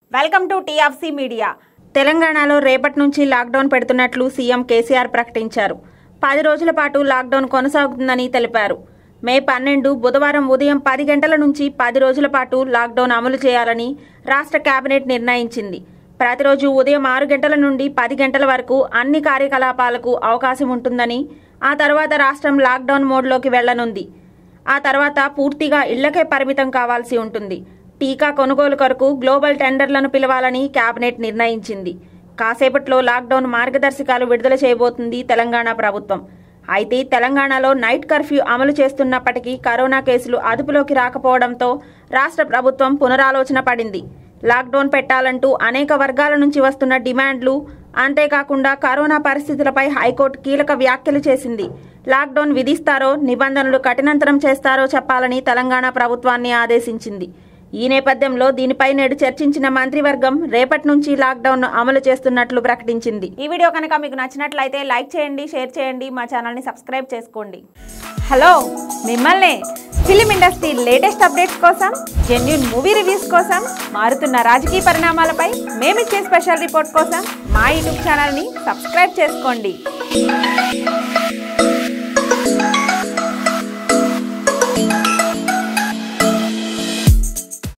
welcome to TFC media తెలంగాణలో రేపటి నుంచి లాక్డౌన్ పెడుతున్నట్లు సీఎం కేసీఆర్ ప్రకటించారు పది రోజుల పాటు లాక్డౌన్ కొనసాగుతుందని తెలిపారు మే పన్నెండు బుధవారం ఉదయం పది గంటల నుంచి పది రోజుల పాటు లాక్డౌన్ అమలు చేయాలని రాష్ట్ర కేబినెట్ నిర్ణయించింది ప్రతిరోజు ఉదయం ఆరు గంటల నుండి పది గంటల వరకు అన్ని కార్యకలాపాలకు అవకాశం ఉంటుందని ఆ తర్వాత రాష్ట్రం లాక్డౌన్ మోడ్లోకి వెళ్లనుంది ఆ తర్వాత పూర్తిగా ఇళ్లకే పరిమితం కావాల్సి ఉంటుంది టీకా కొనుగోలు కొరకు గ్లోబల్ టెండర్లను పిలవాలని కేబినెట్ నిర్ణయించింది కాసేపట్లో లాక్డౌన్ మార్గదర్శకాలు విడుదల చేయబోతుంది తెలంగాణ ప్రభుత్వం అయితే తెలంగాణలో నైట్ కర్ఫ్యూ అమలు చేస్తున్నప్పటికీ కరోనా కేసులు అదుపులోకి రాకపోవడంతో రాష్ట్ర ప్రభుత్వం పునరాలోచన పడింది లాక్డౌన్ పెట్టాలంటూ అనేక వర్గాల నుంచి వస్తున్న డిమాండ్లు అంతేకాకుండా కరోనా పరిస్థితులపై హైకోర్టు కీలక వ్యాఖ్యలు చేసింది లాక్డౌన్ విధిస్తారో నిబంధనలు కఠినంతరం చేస్తారో చెప్పాలని తెలంగాణ ప్రభుత్వాన్ని ఆదేశించింది ఈ నేపథ్యంలో దీనిపై నేడు చర్చించిన మంత్రివర్గం రేపటి నుంచి లాక్డౌన్ అమలు చేస్తున్నట్లు ప్రకటించింది ఈ వీడియో కనుక మీకు నచ్చినట్లయితే లైక్ చేయండి షేర్ చేయండి మా ఛానల్ని సబ్స్క్రైబ్ చేసుకోండి హలో మిమ్మల్ని ఫిలిం ఇండస్ట్రీ లేటెస్ట్ అప్డేట్స్ కోసం జెన్యున్ మూవీ రివ్యూస్ కోసం మారుతున్న రాజకీయ పరిణామాలపై మేమిచ్చే స్పెషల్ రిపోర్ట్ కోసం మా యూట్యూబ్ ఛానల్ని సబ్స్క్రైబ్ చేసుకోండి